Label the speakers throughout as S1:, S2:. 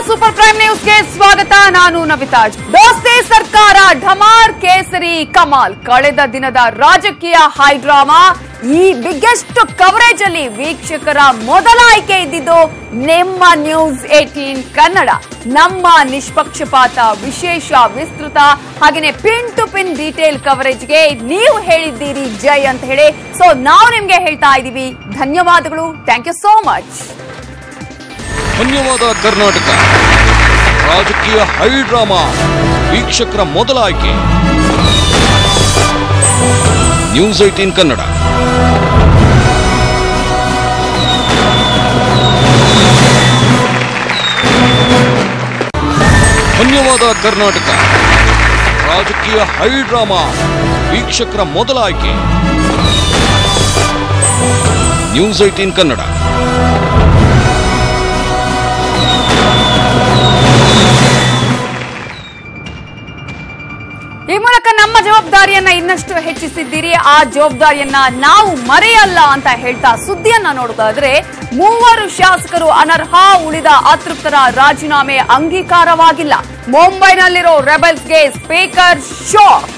S1: Super prime ನ್ಯೂಸ್ಗೆ ಸ್ವಾಗತ ನಾನು ನವಿತಾಜ್ ದೋಸ್ತಿ ಸರ್ಕಾರ ಢಮಾರ್ ಕೇಸರಿ ಕಮಾಲ್ ಕಳೆದ ದಿನದ ರಾಜಕೀಯ ಹೈಡ್ರಾಮಾ ಈ ಬಿಗ್ಗೆಸ್ಟ್ ಕವರೇಜ್ ಅಲ್ಲಿ ವೀಕ್ಷಕರ ಮೊದಲ ಆಯ್ಕೆ ಇದ್ದಿದ್ದು ನಿಮ್ಮ ನ್ಯೂಸ್ ಏಟೀನ್ ಕನ್ನಡ ನಮ್ಮ ನಿಷ್ಪಕ್ಷಪಾತ ವಿಶೇಷ ವಿಸ್ತೃತ ಹಾಗೇನೆ ಪಿನ್ ಟು ಪಿನ್ ಡೀಟೇಲ್ ಕವರೇಜ್ಗೆ ನೀವು ಹೇಳಿದ್ದೀರಿ ಜೈ ಅಂತ ಹೇಳಿ ಸೊ ನಾವು ನಿಮ್ಗೆ ಹೇಳ್ತಾ ಇದ್ದೀವಿ ಧನ್ಯವಾದಗಳು ಥ್ಯಾಂಕ್ ಯು ಸೋ ಮಚ್
S2: ಧನ್ಯವಾದ ಕರ್ನಾಟಕ ರಾಜಕೀಯ ಹೈಡ್ರಾಮಾ ವೀಕ್ಷಕರ ಮೊದಲ ಆಯ್ಕೆ ನ್ಯೂಸ್ ಏಟೀನ್ ಕನ್ನಡ ಧನ್ಯವಾದ ಕರ್ನಾಟಕ ರಾಜಕೀಯ ಹೈಡ್ರಾಮಾ ವೀಕ್ಷಕರ ಮೊದಲ ಆಯ್ಕೆ ನ್ಯೂಸ್ ಏಟೀನ್ ಕನ್ನಡ
S1: ಈ ಮೂಲಕ ನಮ್ಮ ಜವಾಬ್ದಾರಿಯನ್ನ ಇನ್ನಷ್ಟು ಹೆಚ್ಚಿಸಿದ್ದೀರಿ ಆ ಜವಾಬ್ದಾರಿಯನ್ನ ನಾವು ಮರೆಯಲ್ಲ ಅಂತ ಹೇಳ್ತಾ ಸುದ್ದಿಯನ್ನ ನೋಡೋದಾದ್ರೆ ಮೂವರು ಶಾಸಕರು ಅನರ್ಹ ಉಳಿದ ಅತೃಪ್ತರ ರಾಜೀನಾಮೆ ಅಂಗೀಕಾರವಾಗಿಲ್ಲ ಮುಂಬೈನಲ್ಲಿರೋ ರೆಬಲ್ಸ್ಗೆ ಸ್ಪೀಕರ್ ಶಾಕ್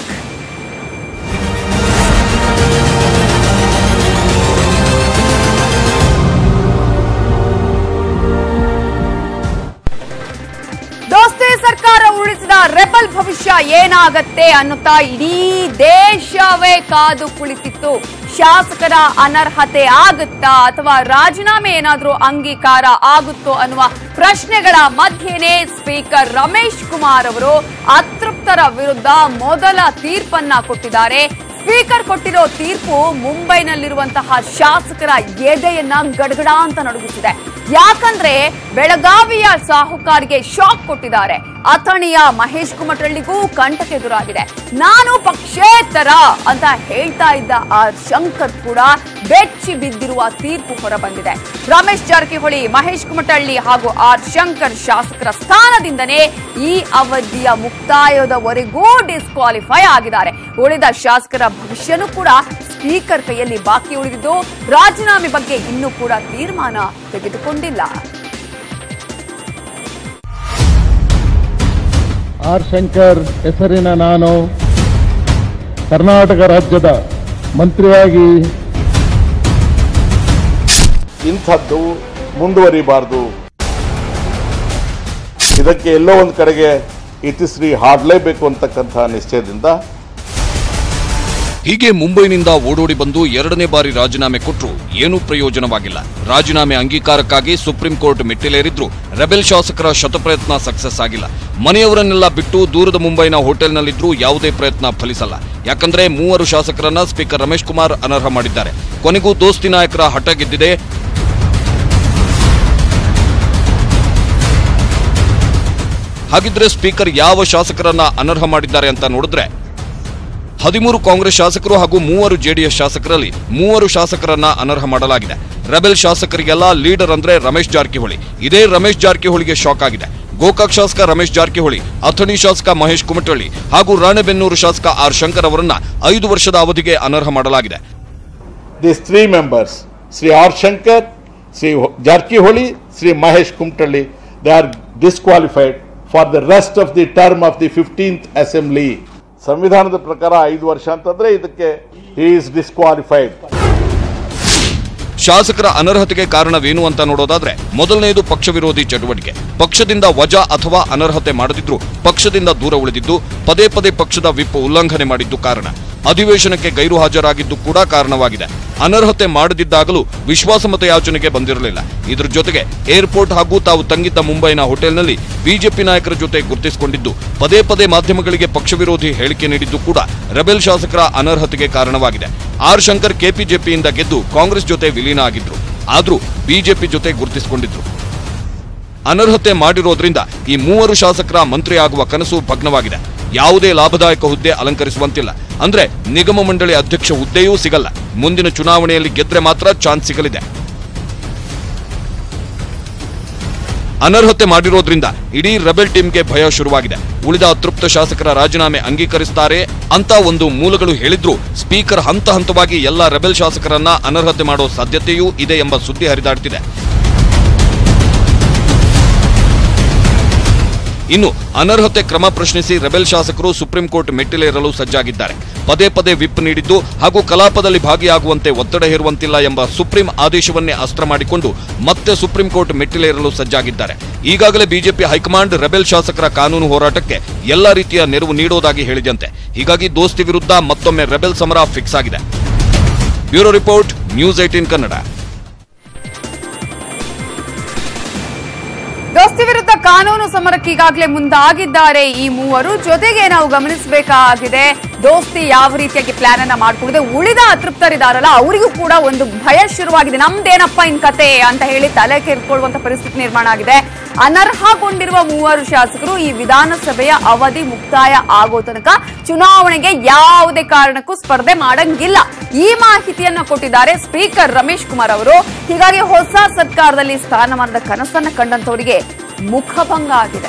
S1: ದೋಸ್ತಿ ಸರ್ಕಾರ ಉರುಳಿಸಿದ ರೆಬಲ್ ಭವಿಷ್ಯ ಏನಾಗತ್ತೆ ಅನ್ನುತ್ತಾ ಇಡೀ ದೇಶವೇ ಕಾದು ಕುಳಿತಿತ್ತು ಶಾಸಕರ ಅನರ್ಹತೆ ಆಗುತ್ತಾ ಅಥವಾ ರಾಜೀನಾಮೆ ಏನಾದ್ರೂ ಅಂಗೀಕಾರ ಆಗುತ್ತೋ ಅನ್ನುವ ಪ್ರಶ್ನೆಗಳ ಮಧ್ಯೆನೇ ಸ್ಪೀಕರ್ ರಮೇಶ್ ಕುಮಾರ್ ಅವರು ಅತೃಪ್ತರ ವಿರುದ್ಧ ಮೊದಲ ತೀರ್ಪನ್ನ ಕೊಟ್ಟಿದ್ದಾರೆ ಸ್ಪೀಕರ್ ಕೊಟ್ಟಿರೋ ತೀರ್ಪು ಮುಂಬೈನಲ್ಲಿರುವಂತಹ ಶಾಸಕರ ಎದೆಯನ್ನ ಗಡಗಡ ಅಂತ ನಡುಗಿಸಿದೆ ಯಾಕಂದ್ರೆ ಬೆಳಗಾವಿಯ ಸಾಹುಕಾರಿಗೆ ಶಾಕ್ ಕೊಟ್ಟಿದ್ದಾರೆ ಅಥಣಿಯ ಮಹೇಶ್ ಕುಮಟಳ್ಳಿಗೂ ಕಂಟಕೆದುರಾಗಿದೆ ನಾನು ಪಕ್ಷೇತರ ಅಂತ ಹೇಳ್ತಾ ಇದ್ದ ಆರ್ ಶಂಕರ್ ಕೂಡ ಬೆಚ್ಚಿ ಬಿದ್ದಿರುವ ತೀರ್ಪು ಹೊರಬಂದಿದೆ ರಮೇಶ್ ಜಾರಕಿಹೊಳಿ ಮಹೇಶ್ ಕುಮಟಳ್ಳಿ ಹಾಗೂ ಆರ್ ಶಂಕರ್ ಶಾಸಕರ ಸ್ಥಾನದಿಂದನೇ ಈ ಅವಧಿಯ ಮುಕ್ತಾಯದವರೆಗೂ ಡಿಸ್ಕ್ವಾಲಿಫೈ ಆಗಿದ್ದಾರೆ ಉಳಿದ ಶಾಸಕರ ಭವಿಷ್ಯನೂ ಕೂಡ ಸ್ಪೀಕರ್ ಕೈಯಲ್ಲಿ ಬಾಕಿ ಉಳಿದಿದ್ದು ರಾಜೀನಾಮೆ ಬಗ್ಗೆ ಇನ್ನೂ ಕೂಡ ತೀರ್ಮಾನ ತೆಗೆದುಕೊಂಡಿಲ್ಲ
S3: ಆರ್ ಶಂಕರ್ ಹೆಸರಿನ ನಾನು ಕರ್ನಾಟಕ ರಾಜ್ಯದ ಮಂತ್ರಿಯಾಗಿ
S4: ಇಂಥದ್ದು ಮುಂದುವರಿಬಾರ್ದು ಇದಕ್ಕೆ ಎಲ್ಲೋ ಒಂದು ಕಡೆಗೆ ಇತಿಶ್ರೀ ಹಾಡಲೇಬೇಕು ಅಂತಕ್ಕಂಥ ನಿಶ್ಚಯದಿಂದ
S2: ಹೀಗೆ ಮುಂಬೈನಿಂದ ಓಡೋಡಿ ಬಂದು ಎರಡನೇ ಬಾರಿ ರಾಜೀನಾಮೆ ಕೊಟ್ಟರು ಏನೂ ಪ್ರಯೋಜನವಾಗಿಲ್ಲ ರಾಜೀನಾಮೆ ಅಂಗೀಕಾರಕ್ಕಾಗಿ ಸುಪ್ರೀಂ ಕೋರ್ಟ್ ಮೆಟ್ಟಿಲೇರಿದ್ರು ರೆಬೆಲ್ ಶಾಸಕರ ಶತಪ್ರಯತ್ನ ಸಕ್ಸಸ್ ಆಗಿಲ್ಲ ಮನೆಯವರನ್ನೆಲ್ಲ ಬಿಟ್ಟು ದೂರದ ಮುಂಬೈನ ಹೋಟೆಲ್ನಲ್ಲಿದ್ರೂ ಯಾವುದೇ ಪ್ರಯತ್ನ ಫಲಿಸಲ್ಲ ಯಾಕಂದ್ರೆ ಮೂವರು ಶಾಸಕರನ್ನ ಸ್ಪೀಕರ್ ರಮೇಶ್ ಕುಮಾರ್ ಅನರ್ಹ ಮಾಡಿದ್ದಾರೆ ಕೊನೆಗೂ ದೋಸ್ತಿ ನಾಯಕರ ಹಠ ಗೆದ್ದಿದೆ ಹಾಗಿದ್ರೆ ಸ್ಪೀಕರ್ ಯಾವ ಶಾಸಕರನ್ನ ಅನರ್ಹ ಮಾಡಿದ್ದಾರೆ ಅಂತ ನೋಡಿದ್ರೆ ಹದಿಮೂರು ಕಾಂಗ್ರೆಸ್ ಶಾಸಕರು ಹಾಗೂ ಮೂವರು ಜೆಡಿಎಸ್ ಶಾಸಕರಲ್ಲಿ ಮೂವರು ಶಾಸಕರನ್ನ ಅನರ್ಹ ಮಾಡಲಾಗಿದೆ ರೆಬೆಲ್ ಶಾಸಕರಿಗೆಲ್ಲ ಲೀಡರ್ ಅಂದ್ರೆ ರಮೇಶ್ ಜಾರಕಿಹೊಳಿ ಇದೇ ರಮೇಶ್ ಜಾರಕಿಹೊಳಿಗೆ ಶಾಕ್ ಆಗಿದೆ ಗೋಕಾಕ್ ಶಾಸಕ ರಮೇಶ್ ಜಾರಕಿಹೊಳಿ ಅಥಣಿ ಶಾಸಕ ಮಹೇಶ್ ಕುಮಟಳ್ಳಿ ಹಾಗೂ ರಾಣೆಬೆನ್ನೂರು ಶಾಸಕ ಆರ್ ಶಂಕರ್ ಅವರನ್ನ ಐದು ವರ್ಷದ ಅವಧಿಗೆ ಅನರ್ಹ ಮಾಡಲಾಗಿದೆ
S4: this three members Shri R Shankar Shri Jarkiholi Shri Mahesh Kumathalli they are disqualified for the rest of the term of the fifteenth assembly ಸಂವಿಧಾನದ ಪ್ರಕಾರ ಐದು ವರ್ಷ ಅಂತಂದ್ರೆ ಇದಕ್ಕೆ ಹಿ ಇಸ್ ಡಿಸ್ಕ್ವಾಲಿಫೈಡ್
S2: ಶಾಸಕರ ಅನರ್ಹತೆಗೆ ಕಾರಣವೇನು ಅಂತ ನೋಡೋದಾದ್ರೆ ಮೊದಲನೆಯದು ಪಕ್ಷ ವಿರೋಧಿ ಚಟುವಟಿಕೆ ಪಕ್ಷದಿಂದ ವಜಾ ಅಥವಾ ಅನರ್ಹತೆ ಮಾಡದಿದ್ರು ಪಕ್ಷದಿಂದ ದೂರ ಉಳಿದಿದ್ದು ಪದೇ ಪದೇ ಪಕ್ಷದ ವಿಪ್ ಉಲ್ಲಂಘನೆ ಮಾಡಿದ್ದು ಕಾರಣ ಅಧಿವೇಶನಕ್ಕೆ ಗೈರು ಹಾಜರಾಗಿದ್ದು ಕೂಡ ಕಾರಣವಾಗಿದೆ ಅನರ್ಹತೆ ಮಾಡದಿದ್ದಾಗಲೂ ವಿಶ್ವಾಸಮತ ಯಾಚನೆಗೆ ಬಂದಿರಲಿಲ್ಲ ಇದ್ರ ಜೊತೆಗೆ ಏರ್ಪೋರ್ಟ್ ಹಾಗೂ ತಾವು ತಂಗಿದ್ದ ಮುಂಬೈನ ಹೋಟೆಲ್ನಲ್ಲಿ ಬಿಜೆಪಿ ನಾಯಕರ ಜೊತೆ ಗುರುತಿಸಿಕೊಂಡಿದ್ದು ಪದೇ ಪದೇ ಮಾಧ್ಯಮಗಳಿಗೆ ಪಕ್ಷ ವಿರೋಧಿ ಹೇಳಿಕೆ ನೀಡಿದ್ದು ಕೂಡ ರೆಬೆಲ್ ಶಾಸಕರ ಅನರ್ಹತೆಗೆ ಕಾರಣವಾಗಿದೆ ಆರ್ ಶಂಕರ್ ಕೆಪಿಜೆಪಿಯಿಂದ ಗೆದ್ದು ಕಾಂಗ್ರೆಸ್ ಜೊತೆ ವಿಲೀನ ಆಗಿದ್ರು ಆದ್ರೂ ಬಿಜೆಪಿ ಜೊತೆ ಗುರುತಿಸಿಕೊಂಡಿದ್ರು ಅನರ್ಹತೆ ಮಾಡಿರೋದ್ರಿಂದ ಈ ಮೂವರು ಶಾಸಕರ ಮಂತ್ರಿ ಆಗುವ ಕನಸು ಭಗ್ನವಾಗಿದೆ ಯಾವುದೇ ಲಾಭದಾಯಕ ಹುದ್ದೆ ಅಲಂಕರಿಸುವಂತಿಲ್ಲ ಅಂದ್ರೆ ನಿಗಮ ಮಂಡಳಿ ಅಧ್ಯಕ್ಷ ಹುದ್ದೆಯೂ ಸಿಗಲ್ಲ ಮುಂದಿನ ಚುನಾವಣೆಯಲ್ಲಿ ಗೆದ್ರೆ ಮಾತ್ರ ಚಾನ್ಸ್ ಸಿಗಲಿದೆ ಅನರ್ಹತೆ ಮಾಡಿರೋದ್ರಿಂದ ಇಡೀ ರೆಬೆಲ್ ಟೀಮ್ಗೆ ಭಯ ಶುರುವಾಗಿದೆ ಉಳಿದ ಅತೃಪ್ತ ಶಾಸಕರ ರಾಜೀನಾಮೆ ಅಂಗೀಕರಿಸುತ್ತಾರೆ ಅಂತ ಒಂದು ಮೂಲಗಳು ಹೇಳಿದ್ರು ಸ್ಪೀಕರ್ ಹಂತ ಹಂತವಾಗಿ ಎಲ್ಲ ರೆಬೆಲ್ ಶಾಸಕರನ್ನ ಅನರ್ಹತೆ ಮಾಡೋ ಸಾಧ್ಯತೆಯೂ ಇದೆ ಎಂಬ ಸುದ್ದಿ ಹರಿದಾಡ್ತಿದೆ ಇನ್ನು ಅನರ್ಹತೆ ಕ್ರಮ ಪ್ರಶ್ನಿಸಿ ರೆಬೆಲ್ ಶಾಸಕರು ಸುಪ್ರೀಂ ಕೋರ್ಟ್ ಮೆಟ್ಟಿಲೇರಲು ಸಜ್ಜಾಗಿದ್ದಾರೆ ಪದೇ ಪದೇ ವಿಪ್ ನೀಡಿದ್ದು ಹಾಗೂ ಕಲಾಪದಲ್ಲಿ ಭಾಗಿಯಾಗುವಂತೆ ಒತ್ತಡ ಹೇರುವಂತಿಲ್ಲ ಎಂಬ ಸುಪ್ರೀಂ ಆದೇಶವನ್ನೇ ಅಸ್ತ್ರ ಮಾಡಿಕೊಂಡು ಮತ್ತೆ ಸುಪ್ರೀಂ ಕೋರ್ಟ್ ಮೆಟ್ಟಿಲೇರಲು ಸಜ್ಜಾಗಿದ್ದಾರೆ ಈಗಾಗಲೇ ಬಿಜೆಪಿ ಹೈಕಮಾಂಡ್ ರೆಬೆಲ್ ಶಾಸಕರ ಕಾನೂನು ಹೋರಾಟಕ್ಕೆ ಎಲ್ಲಾ ರೀತಿಯ ನೆರವು ನೀಡುವುದಾಗಿ ಹೇಳಿದಂತೆ ಹೀಗಾಗಿ ದೋಸ್ತಿ ವಿರುದ್ಧ ಮತ್ತೊಮ್ಮೆ ರೆಬೆಲ್ ಸಮರ ಫಿಕ್ಸ್ ಆಗಿದೆ bureau report news eighteen Kannada
S1: ದೋಸ್ತಿ ವಿರುದ್ಧ ಕಾನೂನು ಸಮರಕ್ಕೆ ಈಗಾಗಲೇ ಮುಂದಾಗಿದ್ದಾರೆ ಈ ಮೂವರು ಜೊತೆಗೆ ನಾವು ಗಮನಿಸಬೇಕಾಗಿದೆ ದೋಸ್ತಿ ಯಾವ ರೀತಿಯಾಗಿ ಪ್ಲಾನ್ ಅನ್ನ ಮಾಡ್ಕೊಂಡಿದೆ ಉಳಿದ ಅತೃಪ್ತರಿದಾರಲ್ಲ ಅವರಿಗೂ ಕೂಡ ಒಂದು ಭಯ ಶುರುವಾಗಿದೆ ನಮ್ದೇನಪ್ಪ ಇನ್ ಕತೆ ಅಂತ ಹೇಳಿ ತಲೆ ಕೆರ್ಕೊಳ್ಳುವಂತ ಪರಿಸ್ಥಿತಿ ನಿರ್ಮಾಣ ಆಗಿದೆ ಅನರ್ಹಗೊಂಡಿರುವ ಮೂವರು ಶಾಸಕರು ಈ ವಿಧಾನಸಭೆಯ ಅವಧಿ ಮುಕ್ತಾಯ ಆಗೋ ತನಕ ಚುನಾವಣೆಗೆ ಯಾವುದೇ ಕಾರಣಕ್ಕೂ ಸ್ಪರ್ಧೆ ಮಾಡಂಗಿಲ್ಲ ಈ ಮಾಹಿತಿಯನ್ನ ಕೊಟ್ಟಿದ್ದಾರೆ ಸ್ಪೀಕರ್ ರಮೇಶ್ ಕುಮಾರ್ ಅವರು ಹೀಗಾಗಿ ಹೊಸ ಸರ್ಕಾರದಲ್ಲಿ ಸ್ಥಾನಮಾನದ ಕನಸನ್ನ ಕಂಡಂತವರಿಗೆ ಮುಖಭಂಗ ಆಗಿದೆ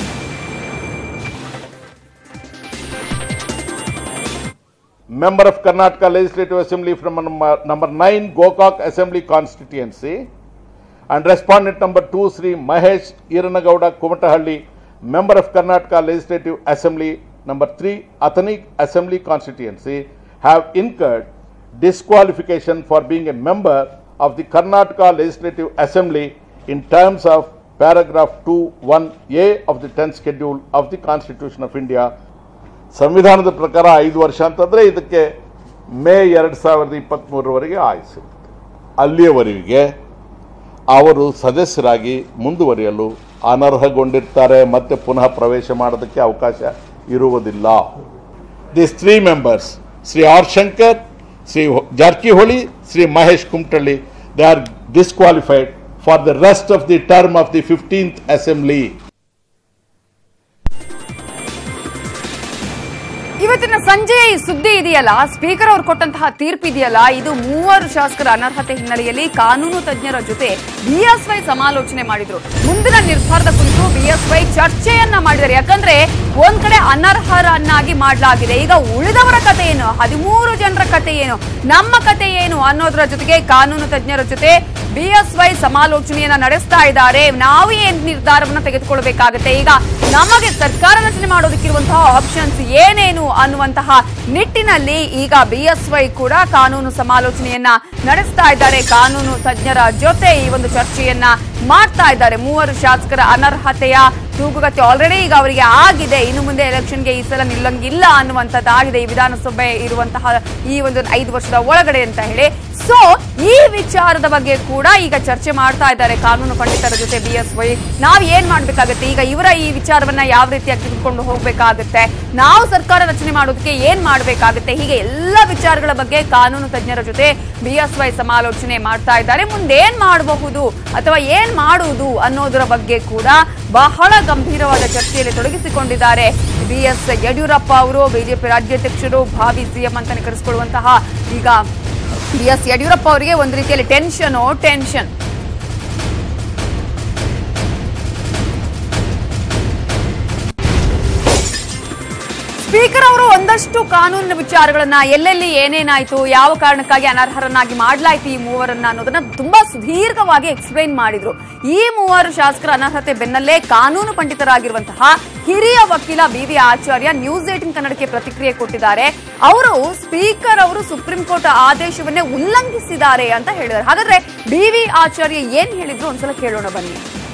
S4: member of Karnataka Legislative Assembly from number, number 9 Gokak Assembly constituency and respondent number 2 Sri Mahesh Iranagowda Kumatahalli member of Karnataka Legislative Assembly number 3 Athani Assembly constituency have incurred disqualification for being a member of the Karnataka Legislative Assembly in terms of paragraph 2 1a of the 10th schedule of the Constitution of India ಸಂವಿಧಾನದ ಪ್ರಕಾರ ಐದು ವರ್ಷ ಅಂತಂದರೆ ಇದಕ್ಕೆ ಮೇ ಎರಡು ಸಾವಿರದ ಇಪ್ಪತ್ತ್ಮೂರರವರೆಗೆ ಆಯುಸಿರುತ್ತೆ ಅಲ್ಲಿಯವರೆಗೆ ಅವರು ಸದಸ್ಯರಾಗಿ ಮುಂದುವರಿಯಲು ಅನರ್ಹಗೊಂಡಿರ್ತಾರೆ ಮತ್ತೆ ಪುನಃ ಪ್ರವೇಶ ಮಾಡೋದಕ್ಕೆ ಅವಕಾಶ ಇರುವುದಿಲ್ಲ this three members Shri R Shankar Shri Jarkiholi Shri Mahesh Kumathalli they are disqualified for the rest of the term of the fifteenth assembly
S1: ಇವತ್ತಿನ ಸಂಜೆ ಈ ಸುದ್ದಿ ಇದೆಯಲ್ಲ ಸ್ಪೀಕರ್ ಅವರು ಕೊಟ್ಟಂತಹ ತೀರ್ಪು ಇದೆಯಲ್ಲ ಇದು ಮೂವರು ಶಾಸಕರ ಅನರ್ಹತೆ ಹಿನ್ನೆಲೆಯಲ್ಲಿ ಕಾನೂನು ತಜ್ಞರ ಜೊತೆ ಬಿಎಸ್ವೈ ಸಮಾಲೋಚನೆ ಮಾಡಿದ್ರು ಮುಂದಿನ ನಿರ್ಧಾರದ ಕುರಿತು ಬಿಎಸ್ವೈ ಚರ್ಚೆಯನ್ನ ಮಾಡಿದ್ದಾರೆ ಯಾಕಂದ್ರೆ ಒಂದ್ ಕಡೆ ಅನರ್ಹರನ್ನಾಗಿ ಮಾಡಲಾಗಿದೆ ಈಗ ಉಳಿದವರ ಕತೆ ಏನು ಹದಿಮೂರು ಜನರ ಕತೆ ಏನು ನಮ್ಮ ಕತೆ ಏನು ಅನ್ನೋದರ ಜೊತೆಗೆ ಕಾನೂನು ತಜ್ಞರ ಜೊತೆ ಬಿಎಸ್ವೈ ಸಮಾಲೋಚನೆಯನ್ನ ನಡೆಸ್ತಾ ಇದ್ದಾರೆ ನಾವು ಏನ್ ನಿರ್ಧಾರವನ್ನ ತೆಗೆದುಕೊಳ್ಬೇಕಾಗತ್ತೆ ಈಗ ನಮಗೆ ಸರ್ಕಾರ ರಚನೆ ಮಾಡೋದಕ್ಕಿರುವಂತಹ ಆಪ್ಷನ್ಸ್ ಏನೇನು ಅನ್ನುವಂತಹ ನಿಟ್ಟಿನಲ್ಲಿ ಈಗ ಬಿಎಸ್ವೈ ಕೂಡ ಕಾನೂನು ಸಮಾಲೋಚನೆಯನ್ನ ನಡೆಸ್ತಾ ಇದ್ದಾರೆ ಕಾನೂನು ತಜ್ಞರ ಜೊತೆ ಈ ಒಂದು ಚರ್ಚೆಯನ್ನ ಮಾಡ್ತಾ ಇದ್ದಾರೆ ಮೂವರು ಶಾಸಕರ ಅನರ್ಹತೆಯ ತೂಗುಗತಿ ಆಲ್ರೆಡಿ ಈಗ ಅವರಿಗೆ ಆಗಿದೆ ಇನ್ನು ಮುಂದೆ ಎಲೆಕ್ಷನ್ಗೆ ಈ ಸಲ ನಿಲ್ಲಂಗಿಲ್ಲ ಅನ್ನುವಂಥದ್ದಾಗಿದೆ ಈ ವಿಧಾನಸಭೆ ಇರುವಂತಹ ಈ ಒಂದು ಐದು ವರ್ಷದ ಒಳಗಡೆ ಅಂತ ಹೇಳಿ ಸೊ ಈ ವಿಚಾರದ ಬಗ್ಗೆ ಕೂಡ ಈಗ ಚರ್ಚೆ ಮಾಡ್ತಾ ಇದ್ದಾರೆ ಕಾನೂನು ಪಂಡಿತರ ಜೊತೆ ಬಿ ಎಸ್ ವೈ ನಾವ್ ಏನ್ ಮಾಡ್ಬೇಕಾಗತ್ತೆ ಈಗ ಇವರ ಈ ವಿಚಾರವನ್ನ ಯಾವ ರೀತಿಯಾಗಿ ತೆಗೆದುಕೊಂಡು ಹೋಗ್ಬೇಕಾಗತ್ತೆ ನಾವು ಸರ್ಕಾರ ರಚನೆ ಮಾಡೋದಕ್ಕೆ ಏನ್ ಮಾಡ್ಬೇಕಾಗತ್ತೆ ಹೀಗೆ ಎಲ್ಲ ವಿಚಾರಗಳ ಬಗ್ಗೆ ಕಾನೂನು ತಜ್ಞರ ಜೊತೆ ಬಿ ಎಸ್ ವೈ ಸಮಾಲೋಚನೆ ಮಾಡ್ತಾ ಇದ್ದಾರೆ ಮುಂದೇನ್ ಮಾಡಬಹುದು ಅಥವಾ ಏನ್ ಮಾಡುವುದು ಅನ್ನೋದರ ಬಗ್ಗೆ ಕೂಡ ಬಹಳ ಗಂಭೀರವಾದ ಚರ್ಚೆಯಲ್ಲಿ ತೊಡಗಿಸಿಕೊಂಡಿದ್ದಾರೆ ಬಿ ಎಸ್ ಯಡಿಯೂರಪ್ಪ ಅವರು ಬಿಜೆಪಿ ರಾಜ್ಯಾಧ್ಯಕ್ಷರು ಭಾವಿ ಸಿಎಂ ಅಂತಾನೆ ಕರೆಸಿಕೊಳ್ಳುವಂತಹ ಈಗ ಬಿ ಎಸ್ ಯಡಿಯೂರಪ್ಪ ಅವರಿಗೆ ಒಂದು ರೀತಿಯಲ್ಲಿ ಟೆನ್ಷನ್ ಟೆನ್ಷನ್ ಸ್ಪೀಕರ್ ಅವರು ಒಂದಷ್ಟು ಕಾನೂನಿನ ವಿಚಾರಗಳನ್ನ ಎಲ್ಲೆಲ್ಲಿ ಏನೇನಾಯ್ತು ಯಾವ ಕಾರಣಕ್ಕಾಗಿ ಅನರ್ಹರನ್ನಾಗಿ ಮಾಡಲಾಯ್ತು ಈ ಮೂವರನ್ನ ಅನ್ನೋದನ್ನ ತುಂಬಾ ಸುದೀರ್ಘವಾಗಿ ಎಕ್ಸ್ಪ್ಲೈನ್ ಮಾಡಿದ್ರು ಈ ಮೂವರು ಶಾಸಕರ ಅನರ್ಹತೆ ಬೆನ್ನಲ್ಲೇ ಕಾನೂನು ಪಂಡಿತರಾಗಿರುವಂತಹ ಹಿರಿಯ ವಕೀಲ B V Acharya news eighteen ಕನ್ನಡಕ್ಕೆ ಪ್ರತಿಕ್ರಿಯೆ ಕೊಟ್ಟಿದ್ದಾರೆ ಅವರು ಸ್ಪೀಕರ್ ಅವರು ಸುಪ್ರೀಂ ಕೋರ್ಟ್ ಆದೇಶವನ್ನೇ ಉಲ್ಲಂಘಿಸಿದ್ದಾರೆ ಅಂತ ಹೇಳಿದ್ದಾರೆ ಹಾಗಾದ್ರೆ ಬಿ ವಿ ಆಚಾರ್ಯ ಏನ್ ಹೇಳಿದ್ರು ಒಂದ್ಸಲ ಕೇಳೋಣ ಬನ್ನಿ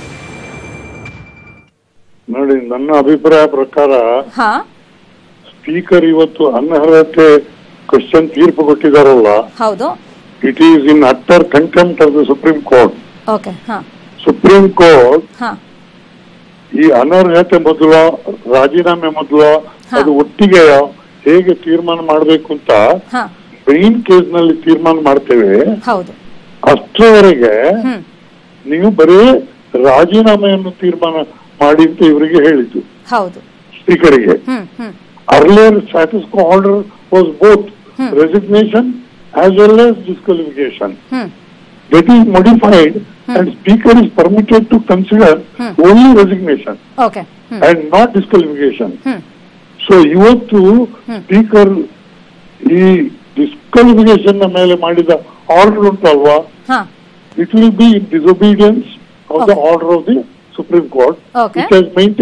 S5: ನೋಡಿ ನನ್ನ ಅಭಿಪ್ರಾಯ ಪ್ರಕಾರ
S1: ಹಾ
S5: ಸ್ಪೀಕರ್ ಇವತ್ತು ಅನರ್ಹತೆ ಕ್ವಶನ್ ತೀರ್ಪು ಕೊಟ್ಟಿದಾರಲ್ಲ
S1: ಹೌದು
S5: it is in utter contempt of the supreme court
S1: okay ಹಾ
S5: ಸುಪ್ರೀಂ ಕೋರ್ಟ್
S1: ಹಾ
S5: ಈ ಅನರ್ಹತೆ ಮೊದಲು ರಾಜೀನಾಮೆ ಮೊದಲು
S1: ಹಾ.
S5: ಅದು ಒಟ್ಟಿಗೆ ಹೇಗೆ ತೀರ್ಮಾನ ಮಾಡಬೇಕು ಅಂತ
S1: ಹಾ
S5: ಮೇನ್ ಕೇಸ್ ನಲ್ಲಿ ತೀರ್ಮಾನ ಮಾಡ್ತೇವೆ
S1: ಹೌದು
S5: ಅಷ್ಟರವರೆಗೆ
S1: ಹ್ಮ್
S5: ನೀವು ಬರೀ ರಾಜೀನಾಮೆಯನ್ನು ತೀರ್ಮಾನ ಮಾಡಿ ಅಂತ ಇವರಿಗೆ ಹೇಳಿದ್ದು
S1: ಹೌದು
S5: ಸ್ಪೀಕರಿಗೆ
S1: hmm hmm
S5: earlier status quo order was both resignation as well as disqualification.
S1: Hmm
S5: That is modified and speaker is permitted to consider only resignation
S1: okay hmm
S5: and not disqualification.
S1: Hmm
S5: So ಇವತ್ತು speaker ಈ disqualification ನ ಮೇಲೆ ಮಾಡಿದ order ಉಂಟಲ್ವಾ
S1: ಹಾ
S5: it will be in disobedience of the
S1: Okay.
S5: order of the Supreme Court,
S1: Okay.
S5: which has maintained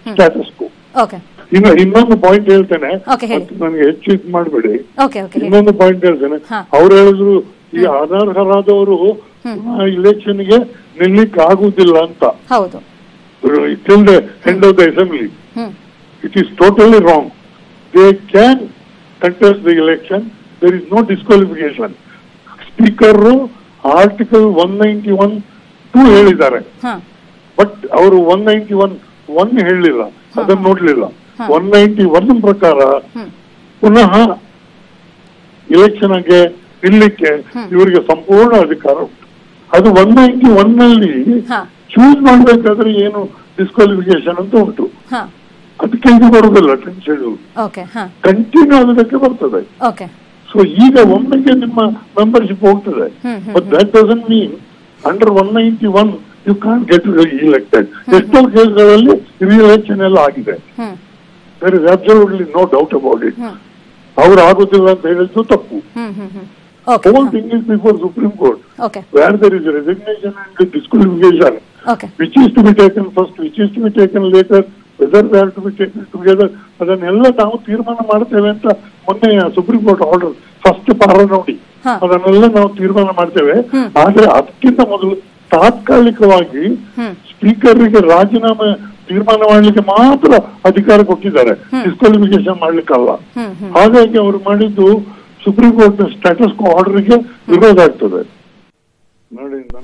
S5: status quo
S1: okay
S5: ಇನ್ನು ಇನ್ನೊಂದು point ಹೇಳ್ತೇನೆ
S1: Okay, ಹೇಳಿ.
S5: ಮತ್ತು ನನಗೆ ಹೆಚ್ಚು ಇದು ಮಾಡಬೇಡಿ
S1: ಓಕೆ ಓಕೆ ಹೇಳಿ
S5: ಇನ್ನೊಂದು ಪಾಯಿಂಟ್ ಹೇಳ್ತೇನೆ
S1: ಹಾ.
S5: ಅವ್ರು ಹೇಳಿದ್ರು ಈ ಅನರ್ಹರಾದವರು ಇಲೆಕ್ಷನ್ಗೆ ನಿಲ್ಲಿಕ್ ಆಗುದಿಲ್ಲ ಅಂತ
S1: ಹೌದು
S5: till the end of the assembly
S1: hmm
S5: it is totally wrong. They can contest the election. There is no disqualification. Speaker article one ninety one two ಹೇಳಿದ್ದಾರೆ
S1: ಹಾ
S5: ಬಟ್ ಅವರು ಒನ್ ನೈಂಟಿ ಒನ್ ಒನ್ ಹೇಳಲಿಲ್ಲ ಅದನ್ನು ನೋಡ್ಲಿಲ್ಲ one ninety one ಪ್ರಕಾರ ಪುನಃ election ಗೆ ನಿಲ್ಲಕ್ಕೆ ಇವರಿಗೆ ಸಂಪೂರ್ಣ ಅಧಿಕಾರ ಉಂಟು ಅದು ಒನ್ ನೈಂಟಿ ಒನ್ ನಲ್ಲಿ
S1: ಹಾ.
S5: ಚೂಸ್ ಮಾಡ್ಬೇಕಾದ್ರೆ ಏನು ಡಿಸ್ಕ್ವಾಲಿಫಿಕೇಶನ್ ಅಂತ ಉಂಟು
S1: ಹಾ
S5: ಅದಕ್ಕೆ ಇದು ಬರುದಿಲ್ಲ ಶೆಡ್ಯೂಲ್
S1: ಓಕೆ ಹಾ
S5: ಕಂಟಿನ್ಯೂ ಆಗೋದಕ್ಕೆ ಬರ್ತದೆ
S1: ಓಕೆ
S5: ಸೊ ಈಗ ಒಮ್ಮೆಗೆ ನಿಮ್ಮ ಮೆಂಬರ್ಶಿಪ್ ಹೋಗ್ತದೆ
S1: hmm, hmm,
S5: but that doesn't mean under one ninety one you can't get elected ಎಷ್ಟೋ ಕೇಸ್ಗಳಲ್ಲಿ ರಿಎಲೆಕ್ಷನ್ ಎಲ್ಲ ಆಗಿದೆ
S1: hmm
S5: there is absolutely no doubt about it
S1: hmm.
S5: ಅವ್ರು ಆಗೋದಿಲ್ಲ ಅಂತ ಹೇಳಿದ್ದು ತಪ್ಪು
S1: hmm hmm hmm okay
S5: whole thing is before supreme court
S1: okay
S5: where there is resignation and disqualification,
S1: okay
S5: which is to be taken first, which is to be taken later, whether they are to be taken together, ಅದನ್ನೆಲ್ಲ ನಾವು ತೀರ್ಮಾನ ಮಾಡ್ತೇವೆ ಅಂತ ಮೊನ್ನೆ supreme court order first ಪಾರ ನೋಡಿ
S1: ಹಾ.
S5: ಅದನ್ನೆಲ್ಲ ನಾವು ತೀರ್ಮಾನ ಮಾಡ್ತೇವೆ ಆದ್ರೆ ಅದಕ್ಕಿಂತ ಮೊದಲು ತಾತ್ಕಾಲಿಕವಾಗಿ
S1: ಹ್ಮ್.
S5: ಸ್ಪೀಕರ್ಗೆ ರಾಜೀನಾಮೆ ತೀರ್ಮಾನ ಮಾಡ್ಲಿಕ್ಕೆ ಮಾತ್ರ ಅಧಿಕಾರ ಕೊಟ್ಟಿದ್ದಾರೆ ಡಿಸ್ಕ್ವಾಲಿಫಿಕೇಶನ್ ಮಾಡ್ಲಿಕ್ಕಲ್ಲ
S1: ಹ್ಮ್, ಹ್ಮ್.
S5: ಹಾಗಾಗಿ ಅವರು ಮಾಡಿದ್ದು ಸುಪ್ರೀಂ ಕೋರ್ಟ್ ಸ್ಟ್ಯಾಟಸ್ ಆರ್ಡರ್ಗೆ ವಿರೋಧ ಆಗ್ತದೆ ನೋಡಿ ನನ್ನ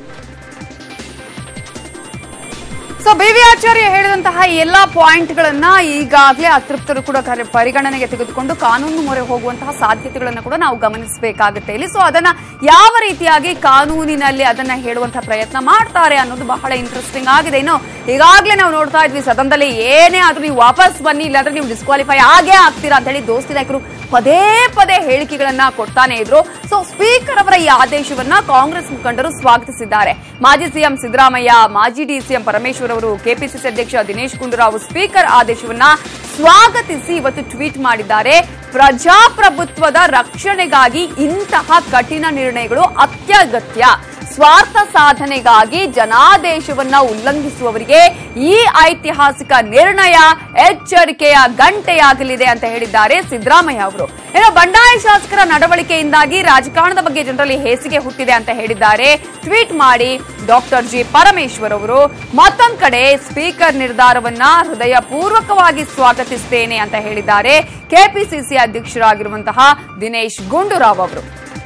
S1: ಸೊ ಬಿ ವಿ ಆಚಾರ್ಯ ಹೇಳಿದಂತಹ ಈ ಎಲ್ಲಾ ಪಾಯಿಂಟ್ ಗಳನ್ನ ಈಗಾಗಲೇ ಅತೃಪ್ತರು ಕೂಡ ಕರೆ- ಪರಿಗಣನೆಗೆ ತೆಗೆದುಕೊಂಡು ಕಾನೂನು ಮೊರೆ ಹೋಗುವಂತಹ ಸಾಧ್ಯತೆಗಳನ್ನ ಕೂಡ ನಾವು ಗಮನಿಸಬೇಕಾಗುತ್ತೆ ಇಲ್ಲಿ ಸೊ ಅದನ್ನ ಯಾವ ರೀತಿಯಾಗಿ ಕಾನೂನಿನಲ್ಲಿ ಅದನ್ನ ಹೇಳುವಂತಹ ಪ್ರಯತ್ನ ಮಾಡ್ತಾರೆ ಅನ್ನೋದು ಬಹಳ ಇಂಟ್ರೆಸ್ಟಿಂಗ್ ಆಗಿದೆ ಇನ್ನು ಈಗಾಗಲೇ ನಾವು ನೋಡ್ತಾ ಇದ್ವಿ ಸದನದಲ್ಲಿ ಏನೇ ಆದ್ರೂ ನೀವು ವಾಪಸ್ ಬನ್ನಿ ಇಲ್ಲಾಂದ್ರೆ ನೀವು ಡಿಸ್ಕ್ವಾಲಿಫೈ ಆಗೇ ಆಗ್ತೀರಾ ಅಂತ ಹೇಳಿ ದೋಸ್ತಿ ನಾಯಕರು ಪದೇ ಪದೇ ಹೇಳಿಕೆಗಳನ್ನ ಕೊಡ್ತಾನೆ ಇದ್ರು ಸೊ ಸ್ಪೀಕರ್ ಅವರ ಈ ಆದೇಶವನ್ನ ಕಾಂಗ್ರೆಸ್ ಮುಖಂಡರು ಸ್ವಾಗತಿಸಿದ್ದಾರೆ ಮಾಜಿ ಸಿಎಂ ಸಿದ್ದರಾಮಯ್ಯ ಮಾಜಿ ಡಿಸಿಎಂ ಪರಮೇಶ್ವರ್ ಅವರು ಕೆಪಿಸಿಸಿ ಅಧ್ಯಕ್ಷ ದಿನೇಶ್ ಗುಂಡೂರಾವ್ ಸ್ಪೀಕರ್ ಆದೇಶವನ್ನ ಸ್ವಾಗತಿಸಿ ಇವತ್ತು ಟ್ವೀಟ್ ಮಾಡಿದ್ದಾರೆ ಪ್ರಜಾಪ್ರಭುತ್ವದ ರಕ್ಷಣೆಗಾಗಿ ಇಂತಹ ಕಠಿಣ ನಿರ್ಣಯಗಳು ಅತ್ಯಗತ್ಯ ಸ್ವಾರ್ಥ ಸಾಧನೆಗಾಗಿ ಜನಾದೇಶವನ್ನ ಉಲ್ಲಂಘಿಸುವವರಿಗೆ ಈ ಐತಿಹಾಸಿಕ ನಿರ್ಣಯ ಎಚ್ಚರಿಕೆಯ ಗಂಟೆಯಾಗಲಿದೆ ಅಂತ ಹೇಳಿದ್ದಾರೆ ಸಿದ್ದರಾಮಯ್ಯ ಅವರು ಇನ್ನು ಬಂಡಾಯ ಶಾಸಕರ ನಡವಳಿಕೆಯಿಂದಾಗಿ ರಾಜಕಾರಣದ ಬಗ್ಗೆ ಜನರಲ್ಲಿ ಹೇಸಿಗೆ ಹುಟ್ಟಿದೆ ಅಂತ ಹೇಳಿದ್ದಾರೆ ಟ್ವೀಟ್ ಮಾಡಿ ಡಾಕ್ಟರ್ ಜಿ ಪರಮೇಶ್ವರ್ ಅವರು ಮತ್ತೊಂದ್ ಕಡೆ ಸ್ಪೀಕರ್ ನಿರ್ಧಾರವನ್ನ ಹೃದಯಪೂರ್ವಕವಾಗಿ ಸ್ವಾಗತಿಸುತ್ತೇನೆ ಅಂತ ಹೇಳಿದ್ದಾರೆ ಕೆಪಿಸಿಸಿ ಅಧ್ಯಕ್ಷರಾಗಿರುವಂತಹ ದಿನೇಶ್ ಗುಂಡೂರಾವ್ ಅವರು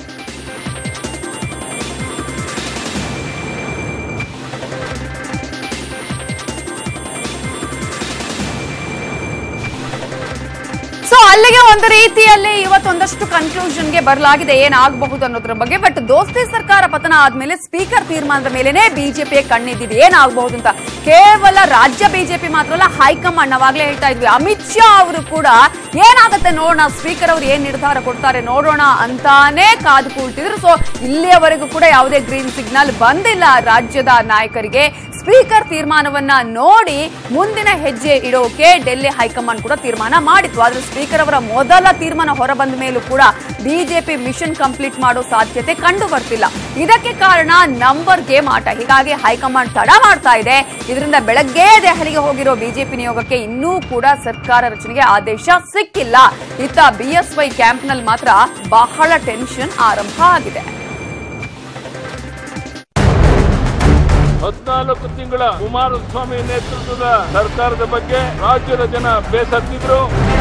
S1: ಸೊ ಅಲ್ಲಿಗೆ ಒಂದು ರೀತಿಯಲ್ಲಿ ಇವತ್ತೊಂದಷ್ಟು ಕನ್ಕ್ಲೂಷನ್ಗೆ ಬರಲಾಗಿದೆ ಏನಾಗಬಹುದು ಅನ್ನೋದ್ರ ಬಗ್ಗೆ ಬಟ್ ದೋಸ್ತಿ ಸರ್ಕಾರ ಪತನ ಆದ್ಮೇಲೆ ಸ್ಪೀಕರ್ ತೀರ್ಮಾನದ ಮೇಲೆನೆ ಬಿಜೆಪಿಯ ಕಣ್ಣಿದ್ದಿದೆ ಏನಾಗಬಹುದು ಅಂತ ಕೇವಲ ರಾಜ್ಯ ಬಿಜೆಪಿ ಮಾತ್ರ ಅಲ್ಲ ಹೈಕಮಾಂಡ್ ನಾವಾಗ್ಲೇ ಹೇಳ್ತಾ ಇದ್ವಿ ಅಮಿತ್ ಶಾ ಅವರು ಕೂಡ ಏನಾಗುತ್ತೆ ನೋಡೋಣ ಸ್ಪೀಕರ್ ಅವರು ಏನ್ ನಿರ್ಧಾರ ಕೊಡ್ತಾರೆ ನೋಡೋಣ ಅಂತಾನೆ ಕಾದು ಕೂಳ್ತಿದ್ರು ಸೊ ಇಲ್ಲಿಯವರೆಗೂ ಕೂಡ ಯಾವುದೇ ಗ್ರೀನ್ ಸಿಗ್ನಲ್ ಬಂದಿಲ್ಲ ರಾಜ್ಯದ ನಾಯಕರಿಗೆ ಸ್ಪೀಕರ್ ತೀರ್ಮಾನವನ್ನ ನೋಡಿ ಮುಂದಿನ ಹೆಜ್ಜೆ ಇಡೋಕೆ ಡೆಲ್ಲಿ ಹೈಕಮಾಂಡ್ ಕೂಡ ತೀರ್ಮಾನ ಮಾಡಿತ್ತು ಆದ್ರೆ ಸ್ಪೀಕರ್ ಅವರ ಮೊದಲ ತೀರ್ಮಾನ ಹೊರಬಂದ ಮೇಲೂ ಕೂಡ ಬಿಜೆಪಿ ಮಿಷನ್ ಕಂಪ್ಲೀಟ್ ಮಾಡೋ ಸಾಧ್ಯತೆ ಕಂಡು ಬರ್ತಿಲ್ಲ ಇದಕ್ಕೆ ಕಾರಣ ನಂಬರ್ ಗೇಮ್ ಆಟ ಹೀಗಾಗಿ ಹೈಕಮಾಂಡ್ ತಡ ಮಾಡ್ತಾ ಇದೆ ಇದರಿಂದ ಬೆಳಗ್ಗೆ ದೆಹಲಿಗೆ ಹೋಗಿರೋ ಬಿಜೆಪಿ ನಿಯೋಗಕ್ಕೆ ಇನ್ನೂ ಕೂಡ ಸರ್ಕಾರ ರಚನೆಗೆ ಆದೇಶ ಸಿಕ್ಕಿಲ್ಲ ಇತ್ತ ಬಿಎಸ್ವೈ ಕ್ಯಾಂಪ್ನಲ್ಲಿ ಮಾತ್ರ ಬಹಳ ಟೆನ್ಷನ್ ಆರಂಭ ಆಗಿದೆ
S6: ಹದಿನಾಲ್ಕು ತಿಂಗಳ ಕುಮಾರಸ್ವಾಮಿ ನೇತೃತ್ವದ ಸರ್ಕಾರದ ಬಗ್ಗೆ ರಾಜ್ಯದ ಜನ ಬೇಸತ್ತಿದ್ರು